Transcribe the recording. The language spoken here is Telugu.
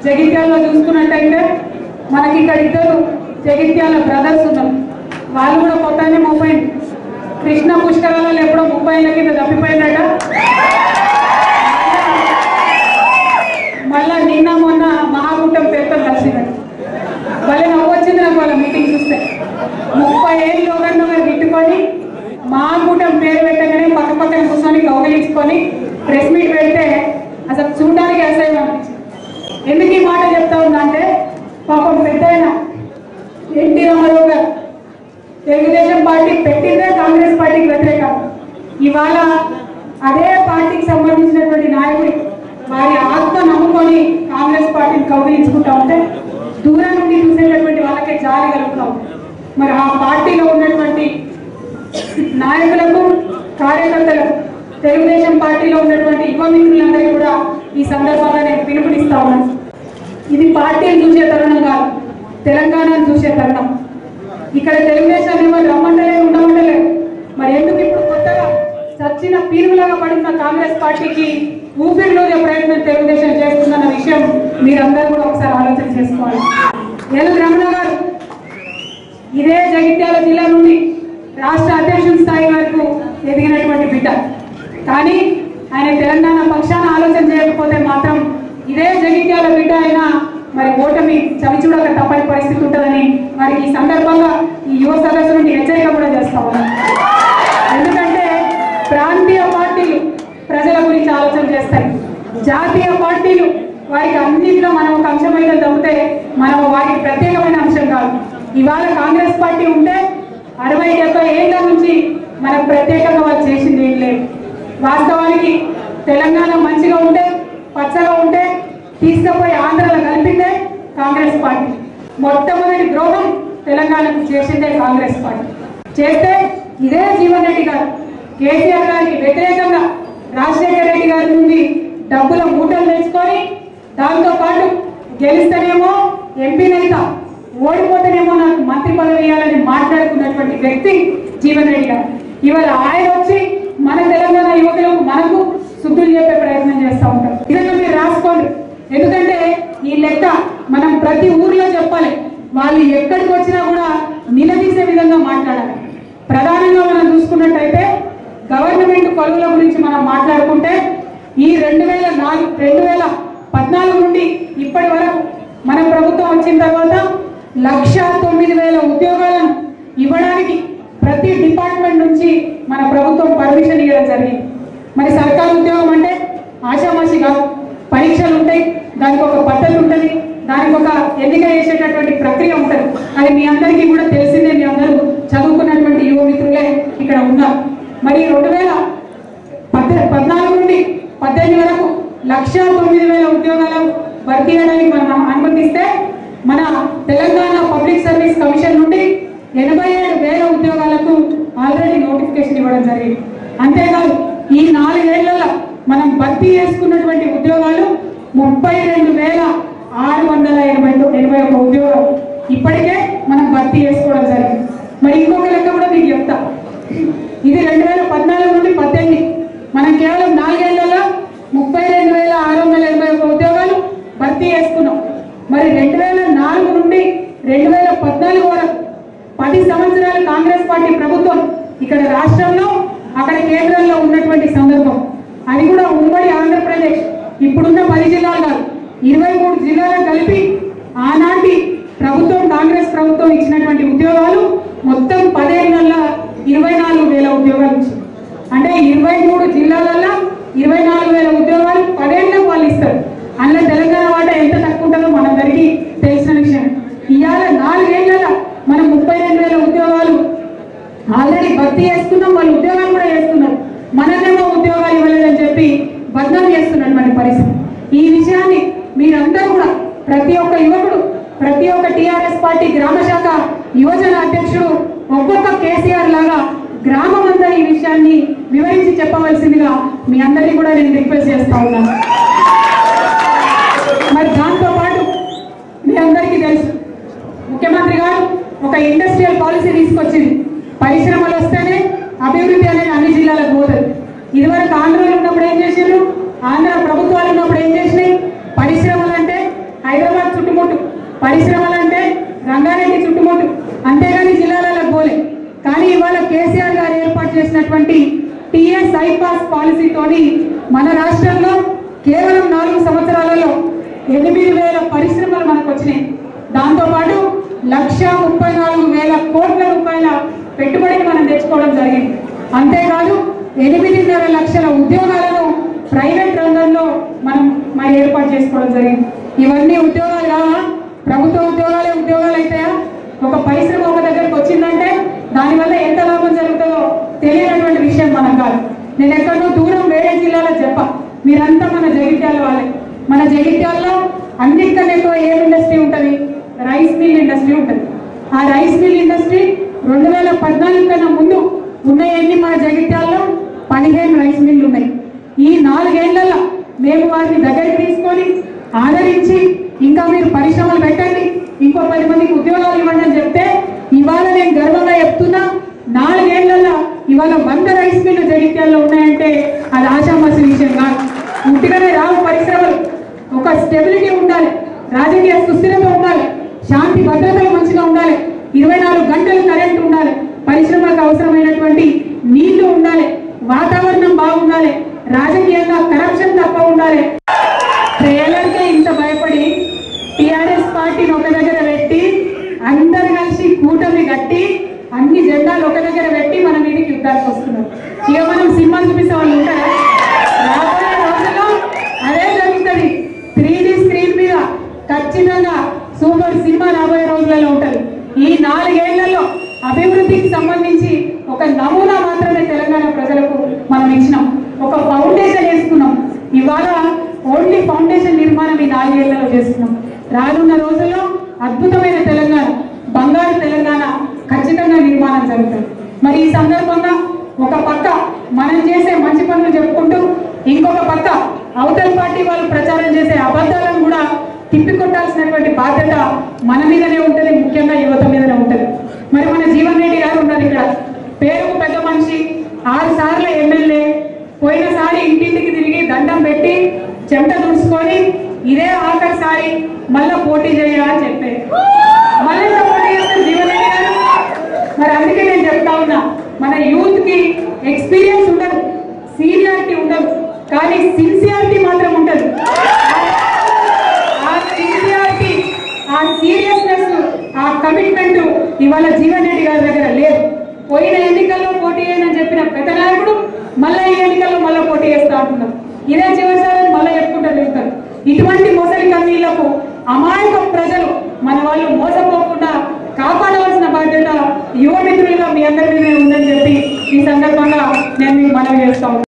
జగిత్యాలలో చూసుకున్నట్టయితే మనకి ఇక్కడ ఇద్దరు జగిత్యాల బ్రదర్స్ ఉన్నారు వాళ్ళు కూడా కొత్తనే ముప్పై కృష్ణ పుష్కరాలలో ఎప్పుడో ముప్పై ఏళ్ళ కింద తప్పిపోయిందట మళ్ళా నిన్న మొన్న మహాకూటం పేరుతో కలిసిందట భలే నవ్వు వచ్చింది నాకు వాళ్ళ మీటింగ్ చూస్తే ముప్పై ఏళ్ళు యోగంలో పెట్టుకొని మహాకూటం పేరు పెట్టగానే పక్క పక్కన కూర్చొని గౌరవించుకొని ప్రెస్ మీట్ పెడితే అసలు చూడడానికి అసహ్యం అనిపించింది ఎందుకు ఈ మాట చెప్తా ఉందంటే పాపం పెద్ద ఆయన ఎన్టీ రామారావు గారు తెలుగుదేశం పార్టీ పెట్టిందే కాంగ్రెస్ పార్టీకి వ్యతిరేకం ఇవాళ అదే పార్టీకి సంబంధించినటువంటి నాయకుడు వారి ఆత్మ నమ్ముకొని కాంగ్రెస్ పార్టీని కౌగిలించుకుంటా ఉంటే దూరం నుండి చూసేటటువంటి వాళ్ళకే జాలి కలుగుతాం మరి ఆ పార్టీలో ఉన్నటువంటి నాయకులకు కార్యకర్తలకు తెలుగుదేశం పార్టీలో ఉన్నటువంటి యువ మిత్రులందరికీ కూడా ఈ సందర్భంగా నేను పిలుపునిస్తా ఉన్నాను ఇది పార్టీని చూసే తరుణం కాదు తెలంగాణను చూసే తరుణం ఇక్కడ తెలుగుదేశం ఏమో రమ్మంటలేదు ఉండమంటలేదు మరి ఎందుకు ఇప్పుడు కొత్తగా చచ్చిన పీరులాగా పడుతున్న కాంగ్రెస్ పార్టీకి ఊపిరిలోనే ప్రయత్నం తెలుగుదేశం చేస్తుందన్న విషయం మీరందరూ కూడా ఒకసారి ఆలోచన చేసుకోవాలి ఎల్ రమణ గారు ఇదే జగిత్యాల జిల్లా నుండి రాష్ట్ర అధ్యక్షుల స్థాయి వరకు ఎదిగినటువంటి బిడ్డ కానీ ఆయన తెలంగాణ పక్షాన ఆలోచన చేయకపోతే మాత్రం ఇదే జగిత్యాల బిడ్డ అయినా మరి ఓటమి చవిచూడక తప్పని పరిస్థితి ఉంటుందని మరి ఈ సందర్భంగా ఈ యువ సదస్సు నుండి హెచ్చరిక కూడా చేస్తా ఉన్నాను ఎందుకంటే ప్రాంతీయ పార్టీలు ప్రజల గురించి ఆలోచన చేస్తాయి జాతీయ పార్టీలు వారికి అన్నింటిలో మనం ఒక అంశం అయితే తప్పితే మనం వారికి ప్రత్యేకమైన అంశం కాదు ఇవాళ కాంగ్రెస్ పార్టీ ఉంటే అరవై డెబ్బై ఏళ్ళ నుంచి మనకు ప్రత్యేకంగా వాళ్ళు చేసింది ఏం లేదు వాస్తవానికి తెలంగాణ మంచిగా ఉంటే పచ్చగా ఉంటే తీసుకుపోయి ఆంధ్రలో కలిపిందే కాంగ్రెస్ పార్టీ మొట్టమొదటి ద్రోహం తెలంగాణకు చేసిందే కాంగ్రెస్ పార్టీ చేస్తే ఇదే జీవన్ రెడ్డి గారు కేసీఆర్ గారికి వ్యతిరేకంగా రాజశేఖర రెడ్డి గారి నుండి డబ్బుల మూటలు తెచ్చుకొని దాంతో పాటు గెలిస్తేనేమో ఎంపీనైతా ఓడిపోతేనేమో నాకు మంత్రి పదవి ఇవ్వాలని మాట్లాడుకున్నటువంటి వ్యక్తి జీవన్ రెడ్డి గారు ఇవాళ ఆయన వచ్చి మన తెలంగాణ యువకులకు మనకు శుద్ధులు చెప్పే ప్రయత్నం చేస్తూ ఉంటారు ఇదంతా మీరు రాసుకోండి ఎందుకంటే ఈ లెక్క మనం ప్రతి ఊర్లో చెప్పాలి వాళ్ళు ఎక్కడికి వచ్చినా కూడా నిలదీసే విధంగా మాట్లాడాలి ప్రధానంగా మనం చూసుకున్నట్టయితే గవర్నమెంట్ కొలువుల గురించి మనం మాట్లాడుకుంటే ఈ రెండు వేల నాలుగు రెండు వేల పద్నాలుగు నుండి ఇప్పటి వరకు మన ప్రభుత్వం వచ్చిన తర్వాత లక్ష తొమ్మిది వేల ఉద్యోగాలను ఇవ్వడానికి ప్రతి డిపార్ట్మెంట్ నుంచి మన ప్రభుత్వం పర్మిషన్ ఇవ్వడం జరిగింది మరి సర్కారు ఉద్యోగం అంటే ఆషామాషి కాదు పరీక్షలు ఉంటాయి దానికి ఒక పద్ధతి ఉంటుంది దానికి ఒక ఎన్నిక చేసేటటువంటి ప్రక్రియ ఉంటుంది అది మీ అందరికీ కూడా తెలిసిందే మీ అందరూ చదువుకున్నటువంటి యువ మిత్రులే ఇక్కడ ఉన్నారు మరి రెండు వేల పద్దె పద్నాలుగు నుండి పద్దెనిమిది వరకు లక్ష తొమ్మిది వేల ఉద్యోగాలు భర్తీ చేయడానికి మనం అనుమతిస్తే మన తెలంగాణ పబ్లిక్ సర్వీస్ కమిషన్ నుండి ఎనభై ఏడు వేల ఉద్యోగాలకు ఆల్రెడీ నోటిఫికేషన్ ఇవ్వడం జరిగింది అంతేకాదు ఈ నాలుగేళ్లలో మనం భర్తీ చేసుకున్నటువంటి ఉద్యోగాలు ముప్పై రెండు వేల ఆరు వందల ఎనభై తొ- ఎనభై ఒక ఉద్యోగాలు ఇప్పటికే మనం భర్తీ చేసుకోవడం జరిగింది మరి ఇంకొక లెక్క కూడా మీకు చెప్తా ఇది రెండు వేల పద్నాలుగు నుండి పద్దెనిమిది మనం కేవలం నాలుగేళ్లలో ముప్పై రెండు వేల ఆరు వందల ఎనభై ఒక ఉద్యోగాలు భర్తీ చేసుకున్నాం మరి రెండు వేల నాలుగు నుండి రెండు వేల పద్నాలుగు వరకు పది సంవత్సరాలు కాంగ్రెస్ పార్టీ ప్రభుత్వం ఇక్కడ రాష్ట్రంలో అక్కడ కేంద్రంలో ఉన్నటువంటి సందర్భం అది కూడా ఉమ్మడి ఆంధ్రప్రదేశ్ ఇప్పుడున్న పది జిల్లాలు కాదు ఇరవై మూడు జిల్లాలకు కలిపి ఆనాటి ప్రభుత్వం కాంగ్రెస్ ప్రభుత్వం ఇచ్చినటువంటి ఉద్యోగాలు మొత్తం పదేళ్లలో ఇరవై నాలుగు వేల ఉద్యోగాలు ఇచ్చింది అంటే ఇరవై మూడు జిల్లాలలో ఇరవై నాలుగు వేల ఉద్యోగాలు పదేళ్ళకు వాళ్ళు ఇస్తారు అందులో తెలంగాణ వాటా ఎంత తక్కువ ఉంటుందో మనందరికీ తెలిసిన విషయం ఇవాళ నాలుగేళ్లలో మనం ముప్పై రెండు వేల ఉద్యోగాలు ఆల్రెడీ భర్తీ చేసుకున్నాం వాళ్ళు ఉద్యోగాలు కూడా చేస్తున్నారు మనకేమో ఉద్యోగాలు ఇవ్వలేదని చెప్పి బద్నాం చేస్తున్నటువంటి పరిస్థితి ఈ విషయాన్ని మీరందరూ కూడా ప్రతి ఒక్క యువకుడు ప్రతి ఒక్క టిఆర్ఎస్ పార్టీ గ్రామ శాఖ యువజన అధ్యక్షుడు ఒక్కొక్క కేసీఆర్ లాగా గ్రామం అంతా ఈ విషయాన్ని వివరించి చెప్పవలసిందిగా మీ అందరినీ కూడా నేను రిక్వెస్ట్ చేస్తా ఉన్నాను మరి దాంతో పాటు మీ అందరికీ తెలుసు ముఖ్యమంత్రి గారు ఒక ఇండస్ట్రియల్ పాలసీ తీసుకొచ్చింది పరిశ్రమలు వస్తేనే అభివృద్ధి అనేది అన్ని జిల్లాలకు పోతుంది ఇదివరకు ఆంధ్రలో ఉన్నప్పుడు ఏం చేసిండ్రు ఆంధ్ర ప్రభుత్వాలు ఉన్నప్పుడు ఏం చేసినాయి పరిశ్రమలు అంటే హైదరాబాద్ పరిశ్రమలు అంటే రంగారెడ్డి చుట్టుముట్టు అంతేగాని జిల్లాలలో పోలే కానీ ఇవాళ కేసీఆర్ గారు ఏర్పాటు చేసినటువంటి టిఎస్ ఐపాస్ పాలసీతోని మన రాష్ట్రంలో కేవలం నాలుగు సంవత్సరాలలో ఎనిమిది వేల పరిశ్రమలు మనకు వచ్చినాయి దాంతోపాటు లక్ష ముప్పై నాలుగు వేల కోట్ల రూపాయల పెట్టుబడిని మనం తెచ్చుకోవడం జరిగింది అంతేకాదు ఎనిమిదిన్నర లక్షల ఉద్యోగాలను ప్రైవేట్ రంగంలో మనం మరి ఏర్పాటు చేసుకోవడం జరిగింది ఇవన్నీ ఉద్యోగాలు కావా ప్రభుత్వ ఉద్యోగాలే ఉద్యోగాలు అయితాయా ఒక పరిశ్రమ ఒక దగ్గరకు వచ్చిందంటే దానివల్ల ఎంత లాభం జరుగుతుందో తెలియనటువంటి విషయం మనకు కాదు నేను ఎక్కడో దూరం వేరే జిల్లాలో చెప్పా మీరంతా మన జగిత్యాల వాళ్ళే మన జగిత్యాల్లో అన్నిటికన్నా ఎక్కువ ఏం ఇండస్ట్రీ ఉంటుంది రైస్ మిల్ ఇండస్ట్రీ ఉంటుంది ఆ రైస్ మిల్ ఇండస్ట్రీ రెండు వేల పద్నాలుగు కన్నా ముందు ఉన్నాయన్ని మన జగిత్యాల్లో పదిహేను రైస్ మిల్లు ఉన్నాయి ఈ నాలుగేళ్లలో మేము వారిని దగ్గరికి తీసుకొని ఆదరించి ఇంకా మీరు పరిశ్రమలు పెట్టండి ఇంకో పది మందికి ఉద్యోగాలు ఇవ్వండి అని చెప్తే ఇవాళ నేను గర్వంగా చెప్తున్నా నాలుగేళ్లలో ఇవాళ వంద రైస్ మిల్లు జగిత్యాల్లో ఉన్నాయంటే అది ఆశామాసి విషయం కాదు ఉట్టిగానే రావు పరిశ్రమలు ఒక స్టెబిలిటీ ఉండాలి రాజకీయ సుస్థిరత ఉండాలి శాంతి భద్రతలు మంచిగా ఉండాలి ఇరవై నాలుగు గంటలు కరెంట్ ఉండాలి పరిశ్రమలకు అవసరమైనటువంటి నీళ్లు ఉండాలి వాతావరణం బాగుండాలి రాజకీయంగా కరప్షన్ తప్ప ఉండాలి ట్రైలర్కే ఇంత భయపడి టిఆర్ఎస్ పార్టీని ఒక దగ్గర పెట్టి అందరు కలిసి కూటమి కట్టి అన్ని జెండాలు ఒక దగ్గర పెట్టి మన మీదకి యుద్ధానికి వస్తున్నారు ఇక మనం సినిమాలు చూపిస్తే వాళ్ళు ఉంటారా రాబోయే రోజుల్లో అదే జరుగుతుంది త్రీ స్క్రీన్ మీద ఖచ్చితంగా సూపర్ సినిమా రాబోయే రోజులలో ఉంటుంది ఈ నాలుగేళ్లలో అభివృద్ధికి సంబంధించి ఒక నమూనా మాత్రమే తెలంగాణ ప్రజలకు మనం ఇచ్చినాం ఒక ఫౌండేషన్ వేసుకున్నాం ఇవాళ ఓన్లీ ఫౌండేషన్ నిర్మాణం ఈ నాలుగేళ్లలో చేస్తున్నాం రానున్న రోజుల్లో అద్భుతమైన తెలంగాణ బంగారు తెలంగాణ ఖచ్చితంగా నిర్మాణం జరుగుతుంది మరి ఈ సందర్భంగా ఒక పక్క మనం చేసే మంచి పనులు చెప్పుకుంటూ ఇంకొక పక్క అవతల పార్టీ వాళ్ళు ప్రచారం చేసే అబద్ధాలను కూడా తిప్పికొట్టాల్సినటువంటి బాధ్యత మన మీదనే ఉంటుంది ముఖ్యంగా యువత మీదనే ఉంటుంది మరి మన జీవన్ రెడ్డి గారు ఉన్నారు ఇక్కడ పేరుకు పెద్ద మనిషి ఆరు సార్లు ఎమ్మెల్యే పోయినసారి ఇంటింటికి తిరిగి దండం పెట్టి చెమట తుడుచుకొని ఇదే ఆఖరిసారి మళ్ళా పోటీ చేయాలని చెప్పారు మళ్ళీ ఎట్లా పోటీ చేస్తారు జీవన్ రెడ్డి గారు మరి అందుకే నేను చెప్తా ఉన్నా మన యూత్ కి ఎక్స్పీరియన్స్ ఉండదు సీనియారిటీ ఉండదు కానీ సిన్సియారిటీ మాత్రం ఉంటుంది ఆ సిన్సియారిటీ ఆ సీరియస్నెస్ ఆ కమిట్మెంట్ ఇవాళ జీవన్ రెడ్డి గారి దగ్గర లేదు పోయిన ఎన్నికల్లో పోటీ చేయనని చెప్పిన పెద్ద నాయకుడు మళ్ళీ ఈ ఎన్నికల్లో మళ్ళీ పోటీ చేస్తా అంటున్నారు ఇదే చివరిసారి మళ్ళీ చెప్పుకుంటూ వెళ్తారు ఇటువంటి మోసలి కన్నీళ్లకు అమాయక ప్రజలు మన వాళ్ళు మోసపోకుండా కాపాడవలసిన బాధ్యత యువ మిత్రులుగా మీ అందరి మీద ఉందని చెప్పి ఈ సందర్భంగా నేను మీకు మనవి చేస్తా ఉన్నాను